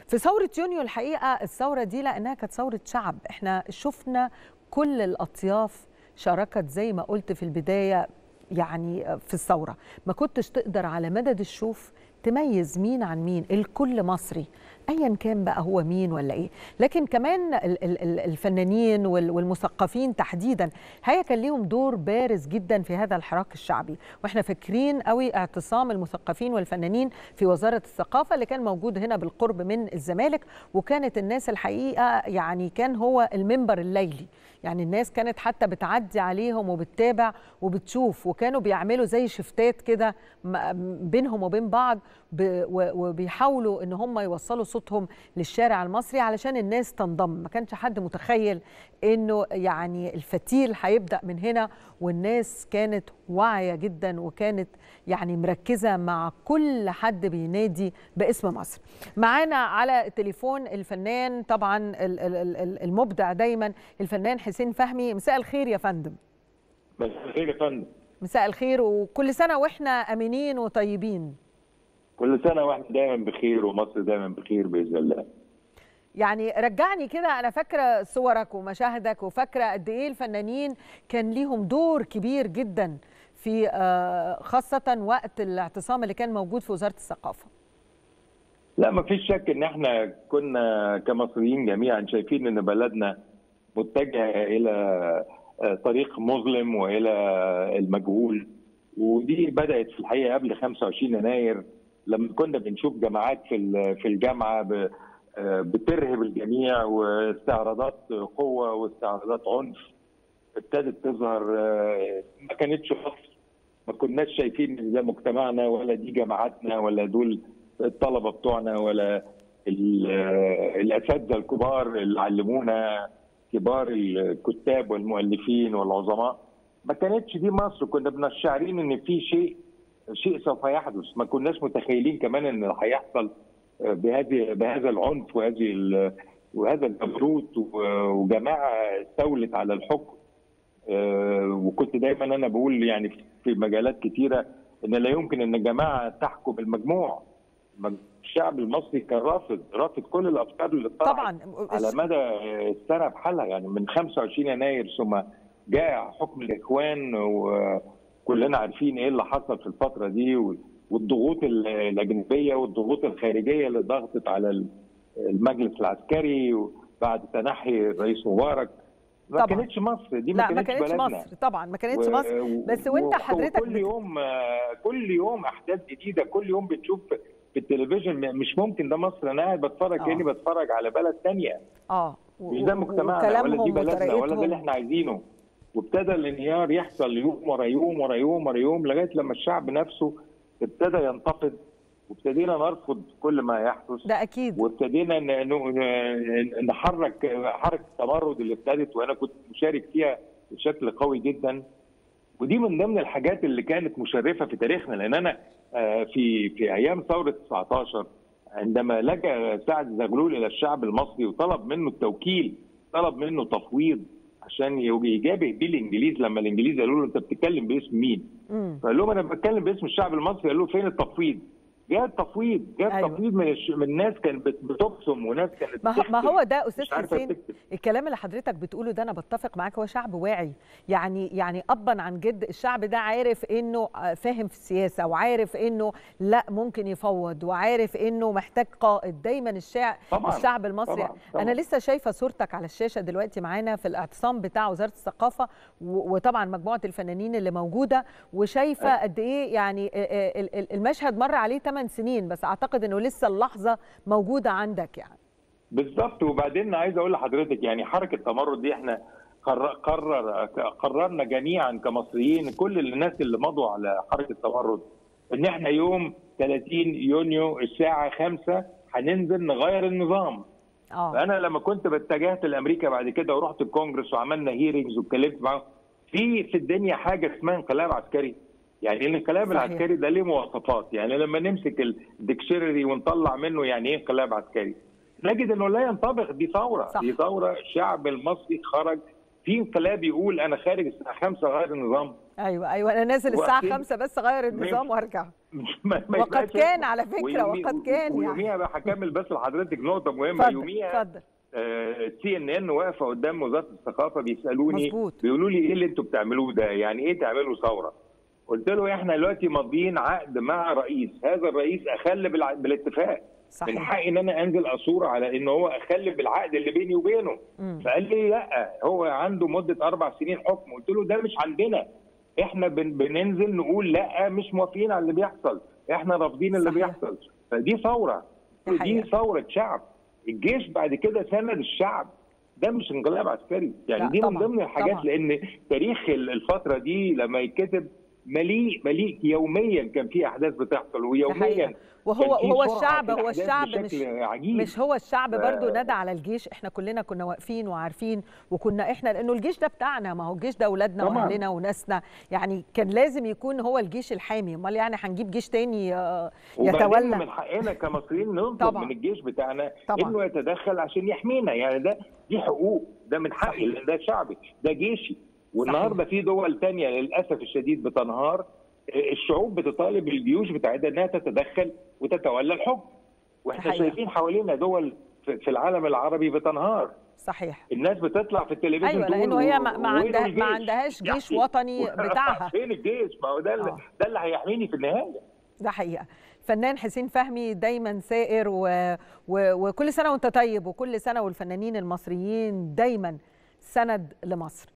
في ثورة يونيو الحقيقة الثورة دي لأنها كانت ثورة شعب احنا شفنا كل الأطياف شاركت زي ما قلت في البداية يعني في الثورة ما كنتش تقدر على مدد الشوف تميز مين عن مين الكل مصري ايا كان بقى هو مين ولا ايه لكن كمان الفنانين والمثقفين تحديدا هي كان ليهم دور بارز جدا في هذا الحراك الشعبي واحنا فاكرين قوي اعتصام المثقفين والفنانين في وزاره الثقافه اللي كان موجود هنا بالقرب من الزمالك وكانت الناس الحقيقه يعني كان هو المنبر الليلي يعني الناس كانت حتى بتعدي عليهم وبتتابع وبتشوف وكانوا بيعملوا زي شفتات كده بينهم وبين بعض وبيحاولوا ان هم يوصلوا صوتهم للشارع المصري علشان الناس تنضم ما كانش حد متخيل انه يعني الفتيل هيبدا من هنا والناس كانت واعيه جدا وكانت يعني مركزه مع كل حد بينادي باسم مصر معانا على التليفون الفنان طبعا المبدع دايما الفنان حسين فهمي مساء الخير يا فندم مساء الخير يا فندم مساء الخير وكل سنه واحنا امنين وطيبين كل سنه واحنا دايما بخير ومصر دايما بخير باذن الله يعني رجعني كده انا فاكره صورك ومشاهدك وفاكره قد ايه الفنانين كان ليهم دور كبير جدا في خاصه وقت الاعتصام اللي كان موجود في وزاره الثقافه لا ما فيش شك ان احنا كنا كمصريين جميعا شايفين ان بلدنا متجهه الى طريق مظلم والى المجهول ودي بدات في الحقيقه قبل 25 يناير لما كنا بنشوف جماعات في في الجامعه بترهب الجميع واستعراضات قوه واستعراضات عنف ابتدت تظهر ما كانتش مصر ما كناش شايفين ان ده مجتمعنا ولا دي جامعاتنا ولا دول الطلبه بتوعنا ولا الاساتذه الكبار اللي علمونا كبار الكتاب والمؤلفين والعظماء ما كانتش دي مصر كنا بنشعرين ان في شيء شيء سوف يحدث ما كناش متخيلين كمان ان هيحصل بهذه بهذا العنف وهذه وهذا الجبروت وجماعه استولت على الحكم وكنت دايما انا بقول يعني في مجالات كثيره ان لا يمكن ان جماعه تحكم المجموع الشعب المصري كان رافض رافض كل الافكار اللي طبعا على مدى السنه بحالها يعني من 25 يناير ثم جاء حكم الاخوان وكلنا عارفين ايه اللي حصل في الفتره دي والضغوط الاجنبيه والضغوط الخارجيه اللي ضغطت على المجلس العسكري بعد تنحي الرئيس مبارك ما طبعا. كانتش مصر دي ما كانتش, ما كانتش بلدنا. مصر طبعا ما كانتش و... مصر بس وانت حضرتك كل يوم كل يوم احداث جديده كل يوم بتشوف في التلفزيون مش ممكن ده مصر انا قاعد بتفرج كاني بتفرج على بلد ثانيه اه مش ده مجتمعنا ولا دي بلدنا ولا ده اللي احنا عايزينه وابتدى الانهيار يحصل يوم ورا يوم ورا يوم ورا يوم لغايه لما الشعب نفسه ابتدى ينتفض وابتدينا نرفض كل ما يحدث ده اكيد وابتدينا نحرك حركه التمرد اللي ابتدت وانا كنت مشارك فيها بشكل قوي جدا ودي من ضمن الحاجات اللي كانت مشرفه في تاريخنا لان انا في في ايام ثوره 19 عندما لجا سعد زغلول الى الشعب المصري وطلب منه التوكيل طلب منه تفويض عشان يجابه بيه الانجليز لما الانجليز قالوا له انت بتتكلم باسم مين؟ فقال لهم انا بتكلم باسم الشعب المصري قالوا له فين التفويض؟ جاء التفويض جاء أيوة. التفويض من الش... من ناس كانت بتبصم وناس كانت ما, ما هو ده استاذ حسين الكلام اللي حضرتك بتقوله ده انا بتفق معاك هو شعب واعي يعني يعني ابا عن جد الشعب ده عارف انه فاهم في السياسه وعارف انه لا ممكن يفوض وعارف انه محتاج قائد دايما الشعب طبعًا. الشعب المصري طبعًا. طبعًا. انا لسه شايفه صورتك على الشاشه دلوقتي معانا في الاعتصام بتاع وزاره الثقافه وطبعا مجموعه الفنانين اللي موجوده وشايفه أه. قد ايه يعني المشهد مر عليه 8 سنين بس اعتقد انه لسه اللحظه موجوده عندك يعني بالظبط وبعدين عايز اقول لحضرتك يعني حركه التمرد دي احنا قرر قررنا جميعا كمصريين كل الناس اللي مضوا على حركه التمرد ان احنا يوم 30 يونيو الساعه 5 هننزل نغير النظام اه فانا لما كنت اتجهت لامريكا بعد كده ورحت الكونجرس وعملنا هيرنجز واتكلمت معاهم في في الدنيا حاجه اسمها انقلاب عسكري يعني الانقلاب صحيح. العسكري ده ليه مواصفات يعني لما نمسك الديكشنري ونطلع منه يعني ايه انقلاب عسكري نجد انه لا ينطبق دي ثوره صح. دي ثوره الشعب المصري خرج في انقلاب يقول انا خارج الساعه 5 غير النظام ايوه ايوه انا نازل الساعه وأكيد 5 بس اغير النظام وارجع ما- ما وقد يبقاش كان اسمه. على فكره ويومي- وقد كان يعني ويوميها بقى هكمل بس لحضرتك نقطه مهمه اتفضل يوميها اتفضل سي ان ان واقفه قدام وزاره الثقافه بيسالوني مظبوط. بيقولوا لي ايه اللي انتوا بتعملوه ده يعني ايه تعملوا ثوره قلت له احنا دلوقتي ماضيين عقد مع رئيس هذا الرئيس اخل بالع- بالاتفاق من صحيح حقي ان انا انزل اصور على ان هو اخل بالعقد اللي بيني وبينه مم. فقال لي لا هو عنده مده اربع سنين حكم قلت له ده مش عندنا احنا بن بننزل نقول لا مش موافقين على اللي بيحصل احنا رافضين اللي صحيح. بيحصل فدي ثوره دي دي حقيقة. ثوره شعب الجيش بعد كده سند الشعب ده مش انقلاب عسكري يعني لا، دي من طبعاً، ضمن الحاجات طبعاً. لان تاريخ الفتره دي لما يتكتب مليء مليء يوميا كان في احداث بتحصل ده ويوميا حقيقة. وهو كان في هو سرعة الشعب في هو الأحداث الشعب مش بشكل عجيب مش هو الشعب ف- برضو ندى على الجيش احنا كلنا كنا واقفين وعارفين وكنا احنا لانه الجيش ده بتاعنا ما هو الجيش ده اولادنا طبعاً. واهلنا وناسنا يعني كان لازم يكون هو الجيش الحامي امال يعني هنجيب جيش تاني آه، وبعدين يتولى من حقنا كمصريين نطلب طبعاً. من الجيش بتاعنا طبعاً. انه يتدخل عشان يحمينا يعني ده دي حقوق ده من حقي صحيح. لان ده شعبي ده جيشي والنهارده في دول تانية للاسف الشديد بتنهار الشعوب بتطالب الجيوش بتاعتها انها تتدخل وتتولى الحكم واحنا حقيقة. شايفين حوالينا دول في في العالم العربي بتنهار صحيح الناس بتطلع في التلفزيون ايوه تقول لانه هي و- ما, ما, وين عندها الجيش؟ ما عندهاش جيش يعني وطني بتاعها فين الجيش ما هو ده اللي آه. ده اللي هيحميني في النهايه ده حقيقه فنان حسين فهمي دايما سائر و... و... وكل سنه وانت طيب وكل سنه والفنانين المصريين دايما سند لمصر